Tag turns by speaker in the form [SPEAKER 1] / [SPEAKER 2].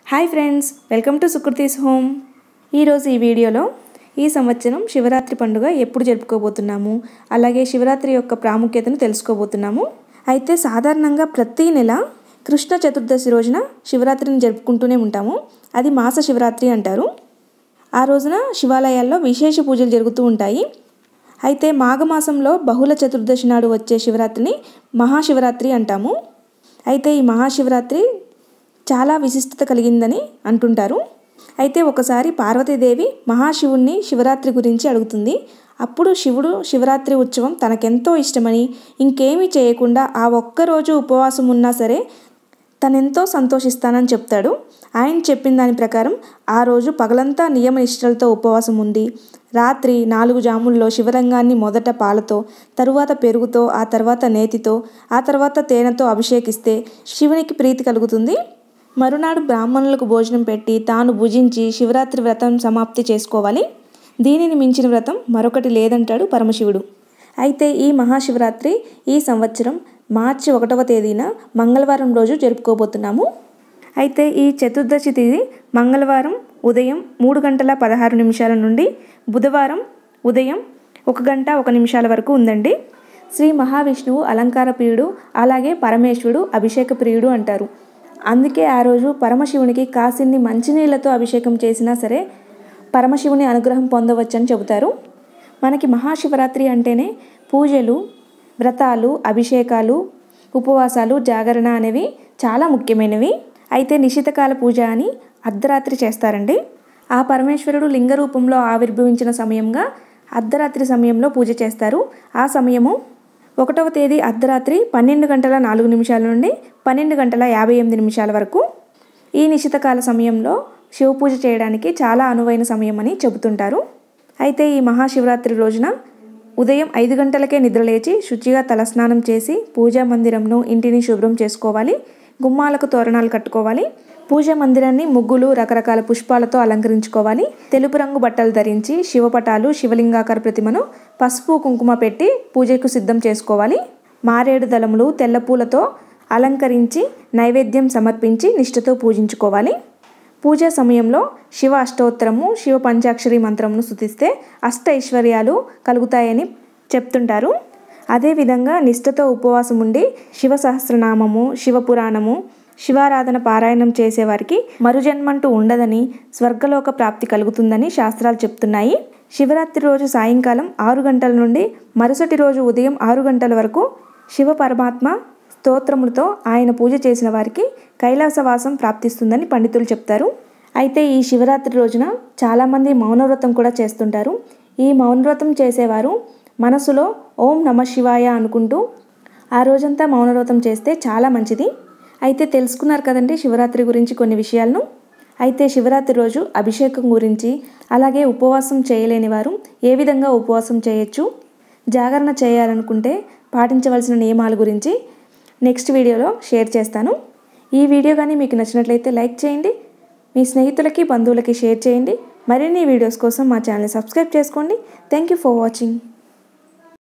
[SPEAKER 1] hi friends welcome to Sukriti's home ఈరోజు ఈ వీడియోలో ఈ సంవత్సరం శివరాత్రి పండుగ ఎప్పుడు జరుపుకోబోతున్నాము అలాగే శివరాత్రి యొక్క ప్రాముఖ్యతను తెలుసుకోబోతున్నాము అయితే సాధారణంగా ప్రతి నెల కృష్ణ చతుర్దశి రోజున శివరాత్రిని జరుపుకుంటూనే ఉంటాము అది మాస శివరాత్రి అంటారు ఆ రోజున శివాలయాల్లో విశేష పూజలు జరుగుతూ ఉంటాయి అయితే మాఘమాసంలో బహుళ చతుర్దశి నాడు వచ్చే శివరాత్రిని మహాశివరాత్రి అంటాము అయితే ఈ మహాశివరాత్రి చాలా విశిష్టత కలిగిందని అంటుంటారు అయితే ఒకసారి పార్వతీదేవి మహాశివుణ్ణి శివరాత్రి గురించి అడుగుతుంది అప్పుడు శివుడు శివరాత్రి ఉత్సవం తనకెంతో ఇష్టమని ఇంకేమీ చేయకుండా ఆ ఒక్కరోజు ఉపవాసం ఉన్నా సరే తనెంతో సంతోషిస్తానని చెప్తాడు ఆయన చెప్పిన దాని ప్రకారం ఆ రోజు పగలంతా నియమ నిష్టలతో ఉపవాసం ఉండి రాత్రి నాలుగు జాముల్లో శివలింగాన్ని మొదట పాలతో తరువాత పెరుగుతో ఆ తర్వాత నేతితో ఆ తర్వాత తేనెతో అభిషేకిస్తే శివునికి ప్రీతి కలుగుతుంది మరునాడు బ్రాహ్మణులకు భోజనం పెట్టి తాను భుజించి శివరాత్రి వ్రతం సమాప్తి చేసుకోవాలి దీనిని మించిన వ్రతం మరొకటి లేదంటాడు పరమశివుడు అయితే ఈ మహాశివరాత్రి ఈ సంవత్సరం మార్చి ఒకటవ తేదీన మంగళవారం రోజు జరుపుకోబోతున్నాము అయితే ఈ చతుర్దశి తేదీ మంగళవారం ఉదయం మూడు గంటల పదహారు నిమిషాల నుండి బుధవారం ఉదయం ఒక గంట ఒక నిమిషాల వరకు ఉందండి శ్రీ మహావిష్ణువు అలంకార ప్రియుడు అలాగే పరమేశ్వరుడు అభిషేక ప్రియుడు అంటారు అందుకే ఆ రోజు పరమశివునికి కాసిన్ని మంచినీళ్లతో అభిషేకం చేసినా సరే పరమశివుని అనుగ్రహం పొందవచ్చని చెబుతారు మనకి మహాశివరాత్రి అంటేనే పూజలు వ్రతాలు అభిషేకాలు ఉపవాసాలు జాగరణ అనేవి చాలా ముఖ్యమైనవి అయితే నిశితకాల పూజ అని అర్ధరాత్రి చేస్తారండి ఆ పరమేశ్వరుడు లింగ రూపంలో ఆవిర్భవించిన సమయంగా అర్ధరాత్రి సమయంలో పూజ చేస్తారు ఆ సమయము ఒకటవ తేదీ అర్ధరాత్రి పన్నెండు గంటల నాలుగు నిమిషాల నుండి పన్నెండు గంటల యాభై ఎనిమిది నిమిషాల వరకు ఈ నిశితకాల సమయంలో శివ పూజ చేయడానికి చాలా అనువైన సమయం అని చెబుతుంటారు అయితే ఈ మహాశివరాత్రి రోజున ఉదయం ఐదు గంటలకే నిద్రలేచి శుచిగా తలస్నానం చేసి పూజా మందిరంను ఇంటిని శుభ్రం చేసుకోవాలి గుమ్మాలకు తోరణాలు కట్టుకోవాలి పూజా మందిరాన్ని ముగ్గులు రకరకాల పుష్పాలతో అలంకరించుకోవాలి తెలుపు రంగు బట్టలు ధరించి శివపటాలు శివలింగాకార ప్రతిమను పసుపు కుంకుమ పెట్టి పూజకు సిద్ధం చేసుకోవాలి మారేడు దళములు తెల్ల పూలతో అలంకరించి నైవేద్యం సమర్పించి నిష్ఠతో పూజించుకోవాలి పూజా సమయంలో శివ అష్టోత్తరము శివ పంచాక్షరి మంత్రమును స్థుతిస్తే అష్ట ఐశ్వర్యాలు కలుగుతాయని చెప్తుంటారు అదేవిధంగా నిష్ఠతో ఉపవాసం ఉండి శివ సహస్రనామము శివపురాణము శివారాధన పారాయణం చేసేవారికి మరుజన్మంటూ ఉండదని స్వర్గలోక ప్రాప్తి కలుగుతుందని శాస్త్రాలు చెప్తున్నాయి శివరాత్రి రోజు సాయంకాలం ఆరు గంటల నుండి మరుసటి రోజు ఉదయం ఆరు గంటల వరకు శివ పరమాత్మ స్తోత్రములతో ఆయన పూజ చేసిన వారికి కైలాసవాసం ప్రాప్తిస్తుందని పండితులు చెప్తారు అయితే ఈ శివరాత్రి రోజున చాలామంది మౌనవ్రతం కూడా చేస్తుంటారు ఈ మౌనవ్రతం చేసేవారు మనసులో ఓం నమ శివాయ అనుకుంటూ ఆ రోజంతా మౌనవ్రతం చేస్తే చాలా మంచిది అయితే తెలుసుకున్నారు కదండి శివరాత్రి గురించి కొన్ని విషయాలను అయితే శివరాత్రి రోజు అభిషేకం గురించి అలాగే ఉపవాసం చేయలేని వారు ఏ విధంగా ఉపవాసం చేయొచ్చు జాగరణ చేయాలనుకుంటే పాటించవలసిన నియమాల గురించి నెక్స్ట్ వీడియోలో షేర్ చేస్తాను ఈ వీడియో కానీ మీకు నచ్చినట్లయితే లైక్ చేయండి మీ స్నేహితులకి బంధువులకి షేర్ చేయండి మరిన్ని వీడియోస్ కోసం మా ఛానల్ సబ్స్క్రైబ్ చేసుకోండి థ్యాంక్ యూ ఫర్ వాచింగ్